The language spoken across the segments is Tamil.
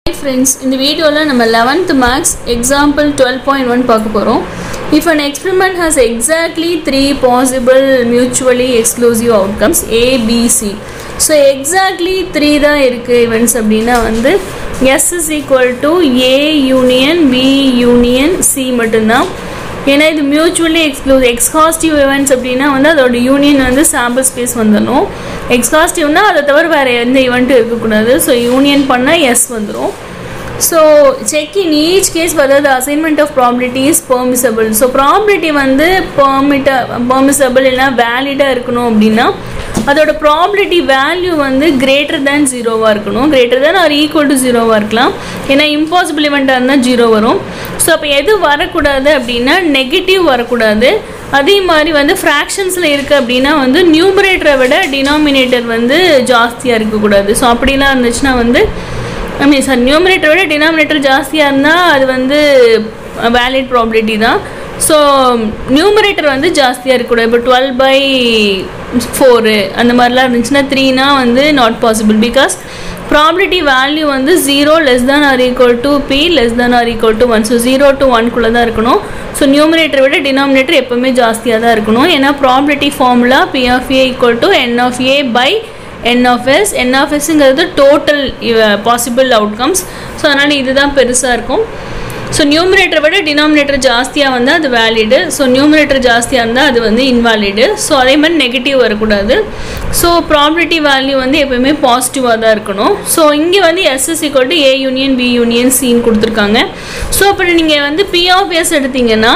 ஃப்ரெண்ட்ஸ் இந்த வீடியோவில் நம்ம eleventh maths example twelve point one பார்க்க போகிறோம் if an experiment has exactly three possible mutually exclusive outcomes ABC so exactly three தான் இருக்குது இவெண்ட்ஸ் அப்படின்னா வந்து S is equal to A union B union C மட்டும்தான் ஏன்னா இது மியூச்சுவலி எக்ஸ்க்ளூஸ் எக்ஸ்காஸ்டிவ் events அப்படின்னா வந்து அதோட யூனியன் வந்து சாம்பிள் ஸ்பேஸ் வந்துடணும் எக்ஸ்காஸ்டிவ்னா அதை தவிர வேறு எந்த ஈவெண்ட்டும் இருக்கக்கூடாது ஸோ யூனியன் பண்ணால் எஸ் வந்துடும் so check in each case whether the assignment of probability is permissible so probability வந்து பெர்மிட்ட பெர்மிசபிள் இல்லைனா வேலிடாக இருக்கணும் அப்படின்னா அதோட ப்ராபிலிட்டி வேல்யூ வந்து கிரேட்டர் தேன் ஜீரோவாக இருக்கணும் greater than or equal to ஜீரோவாக இருக்கலாம் ஏன்னா இம்பாசிபிள் இவெண்ட்டாக இருந்தால் ஜீரோ வரும் ஸோ அப்போ எது வரக்கூடாது அப்படின்னா நெகட்டிவ் வரக்கூடாது அதே மாதிரி வந்து ஃப்ராக்ஷன்ஸில் இருக்குது அப்படின்னா வந்து நியூமரேட்டரை விட டினாமினேட்டர் வந்து ஜாஸ்தியாக இருக்கக்கூடாது ஸோ அப்படிலாம் இருந்துச்சுன்னா வந்து ஐ மீன் சார் நியூமரேட்டரை விட டினாமினேட்டர் ஜாஸ்தியாக இருந்தால் அது வந்து வேலிட் ப்ராபிலிட்டி தான் ஸோ நியூமரேட்டர் வந்து ஜாஸ்தியாக இருக்கக்கூடாது இப்போ டுவெல் பை ஃபோரு அந்த மாதிரிலாம் இருந்துச்சுன்னா த்ரீனா வந்து not possible because probability value வந்து zero less than or equal to P less than or equal to one so zero to ஒன்குள்ளே தான் இருக்கணும் ஸோ நியூமரேட்டரை விட டினாமினேட்டர் எப்போவுமே ஜாஸ்தியாக தான் இருக்கணும் ஏன்னா probability formula P of A equal to N of A by N of S N of எஸ்ங்கிறது டோட்டல் பாசிபிள் அவுட்கம்ஸ் ஸோ அதனால் இதுதான் பெருசாக இருக்கும் ஸோ நியூமரேட்டரை விட டினாமினேட்டர் ஜாஸ்தியாக வந்தால் அது வேலிடு ஸோ நியூமரேட்டர் ஜாஸ்தியாக இருந்தால் அது வந்து இன்வாலிடு ஸோ அதே மாதிரி நெகட்டிவ் வரக்கூடாது ஸோ ப்ராபிலிட்டி வேல்யூ வந்து எப்போயுமே பாசிட்டிவாக தான் இருக்கணும் ஸோ இங்கே வந்து SS equal to A union B union சின்னு கொடுத்துருக்காங்க ஸோ அப்படி நீங்கள் வந்து பி ஆஃப் எஸ் எடுத்தீங்கன்னா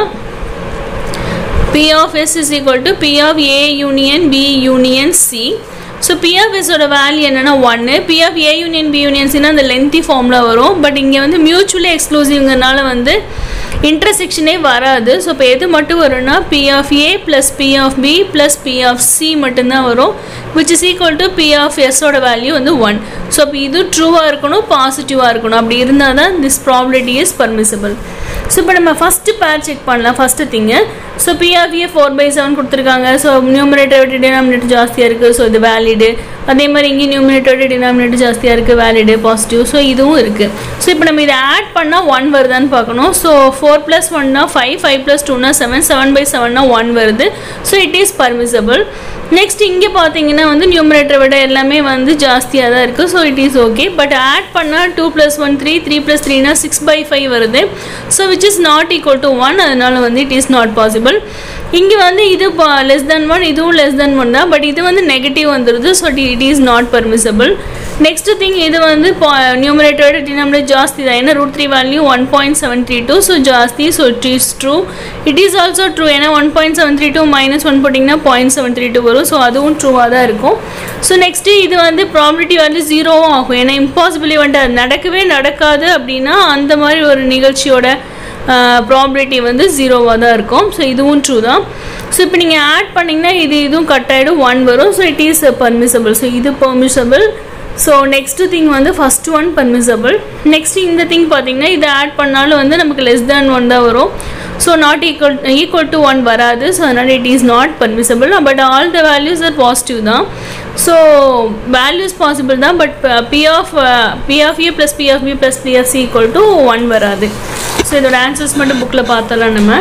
P of S is equal to P of A union B union C so P of எஸோட வேல்யூ என்னென்னா ஒன்று P of A union B யூனியன்ஸ்னா அந்த லென்த்தி ஃபார்மில் வரும் பட் இங்கே வந்து மியூச்சுவலி எக்ஸ்க்ளூசிவ்ங்கிறனால வந்து இன்டர்செக்ஷனே வராது ஸோ இப்போ எது மட்டும் வரும்னா P of A plus P of B plus P of C மட்டும்தான் வரும் which is equal to P of எஸோட வேல்யூ வந்து ஒன் ஸோ அப்போ இது ட்ரூவாக இருக்கணும் பாசிட்டிவாக இருக்கணும் அப்படி இருந்தால் தான் this probability is permissible so இப்போ நம்ம ஃபஸ்ட்டு பேர் செக் பண்ணலாம் first thing so P of A four by seven கொடுத்துருக்காங்க ஸோ நியூமரேட்டர் விட டினாமினேட்டர் ஜாஸ்தியாக இருக்குது ஸோ இது வேலிடு அதே மாதிரி இங்கே நியூமரேட்டர் விட டினாமினேட்டர் ஜாஸ்தியாக இருக்குது வேலிடு பாசிட்டிவ் ஸோ இதுவும் இருக்குது ஸோ இப்போ நம்ம இதை ஆட் பண்ணால் ஒன் வருதான்னு பார்க்கணும் ஸோ ஃபோர் ப்ளஸ் ஒன்னா ஃபைவ் ஃபைவ் ப்ளஸ் டூனா செவன் செவன் பை செவன்னா ஒன் வருது so it is permissible next இங்கே பார்த்தீங்கன்னா வந்து நியூமரேட்டரை விட எல்லாமே வந்து ஜாஸ்தியாக தான் இருக்குது so it is okay but add பண்ணால் two plus one three three plus த்ரீனா சிக்ஸ் பை ஃபைவ் வருது so which is not equal to one அதனால வந்து இட் இஸ் நாட் பாசிபிள் இங்கே வந்து இது லெஸ் தென் ஒன் இதுவும் லெஸ் தென் ஒன் தான் பட் இது வந்து நெகட்டிவ் வந்துடுது so it is not permissible next thing இது வந்து நியூமரேட்டரோட டினாமினேட் ஜாஸ்தி தான் ஏன்னா root three value one point seven three two so ஜாஸ்தி so it is true it is also true ஏன்னா one point seven three two minus one போட்டிங்கன்னா பாயிண்ட் செவன் த்ரீ டூ வரும் ஸோ அதுவும் ட்ரூவாக தான் இருக்கும் ஸோ நெக்ஸ்ட்டு இது வந்து ப்ராபிலிட்டி வந்து ஜீரோவும் ஆகும் ஏன்னா இம்பாசிபிள் இவெண்ட் அது நடக்கவே நடக்காது அப்படின்னா அந்த மாதிரி ஒரு நிகழ்ச்சியோட ப்ராபிலிட்டி வந்து ஜீரோவாக தான் இருக்கும் ஸோ இதுவும் ட்ரூ தான் ஸோ இப்போ நீங்கள் ஆட் பண்ணிங்கன்னா இது இதுவும் கட் ஆகிடும் ஒன் வரும் so it is permissible so இது பர்மிசபிள் ஸோ நெக்ஸ்ட்டு திங் வந்து ஃபஸ்ட் ஒன் பர்மிசபிள் நெக்ஸ்ட் இந்த திங் பார்த்தீங்கன்னா இதை ஆட் பண்ணாலும் வந்து நமக்கு லெஸ் தேன் ஒன் தான் வரும் so not equal equal to one வராது ஸோ அதனால் it is not permissible but all the values are positive தான் ஸோ வேல்யூஸ் பாசிபிள் தான் but P of P of A plus P of B plus P of C equal to one வராது ஸோ இதோட ஆன்சர்ஸ் மட்டும் புக்கில் பார்த்தலாம் நம்ம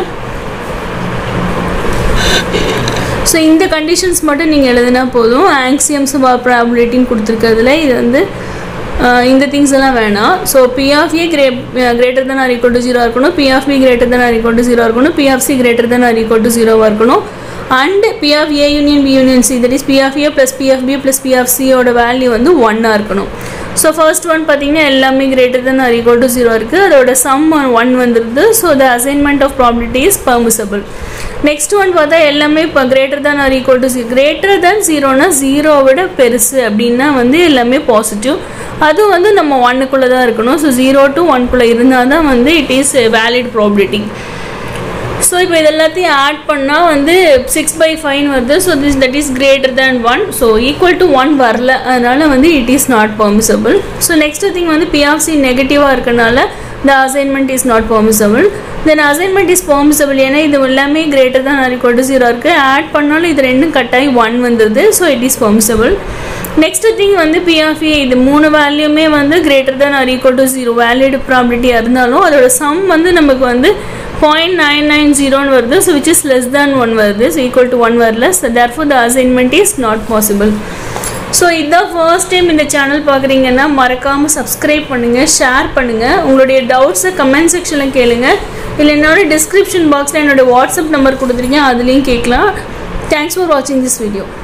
ஸோ இந்த கண்டிஷன்ஸ் மட்டும் நீங்கள் எழுதினா போதும் ஆங்ஸியம்ஸ் ப்ராபிலிட்டின்னு கொடுத்துருக்கிறதுல இது வந்து இந்த திங்ஸ் எல்லாம் வேணாம் so P of A gre greater than or equal to zero இருக்கணும் P of B greater than or equal to zero இருக்கணும் P of C greater than or equal to ஜீரோவாக இருக்கணும் and P of A union B union C that is P of A plus P of B plus P of சியோட வேல்யூ வந்து ஒன்னாக இருக்கணும் ஸோ ஃபர்ஸ்ட் ஒன் பார்த்தீங்கன்னா எல்லாமே greater than or equal to zero இருக்குது அதோட சம் ஒன் வந்துடுது so the assignment of probability is permissible next one பார்த்தா எல்லாமே இப்போ greater than or equal to greater than ஜீரோனா ஜீரோவை விட பெருசு அப்படின்னா வந்து எல்லாமே பாசிட்டிவ் அதுவும் வந்து நம்ம ஒன்னுக்குள்ளே தான் இருக்கணும் ஸோ ஜீரோ டு ஒன்குள்ளே இருந்தால் தான் வந்து it is valid probability so இப்போ இது எல்லாத்தையும் ஆட் பண்ணால் வந்து சிக்ஸ் பை ஃபைவ் வருது so this that is greater than one so equal to one வரல அதனால் வந்து it is not permissible so next thing வந்து பிஆஃப்சி நெகட்டிவாக இருக்கனால the assignment is not permissible then assignment is permissible ஏன்னா இது எல்லாமே greater than or equal to zero இருக்குது ஆட் பண்ணாலும் இது ரெண்டும் கட்டாயி ஒன் வந்துடுது so it is permissible next thing வந்து பிஆஃப்ஏ இது மூணு வேல்யூமே வந்து greater than or equal to zero valid ப்ராபிலிட்டியாக இருந்தாலும் அதோட சம் வந்து நமக்கு வந்து பாயிண்ட் நைன் நைன் ஜீரோன்னு வருது so which is less than one வருது ஸோ ஈக்குவல் டு ஒன் வரல so therefore the assignment is not possible so இதான் ஃபர்ஸ்ட் டைம் இந்த சேனல் பார்க்குறீங்கன்னா மறக்காமல் சப்ஸ்கிரைப் பண்ணுங்கள் ஷேர் பண்ணுங்கள் உங்களுடைய டவுட்ஸை கமெண்ட் செக்ஷனில் கேளுங்க இல்லை என்னோட டிஸ்கிரிப்ஷன் பாக்ஸில் என்னோட வாட்ஸ்அப் நம்பர் கொடுத்துருக்கேன் அதுலேயும் கேட்கலாம் தேங்க்ஸ் ஃபார் வாட்சிங் திஸ் வீடியோ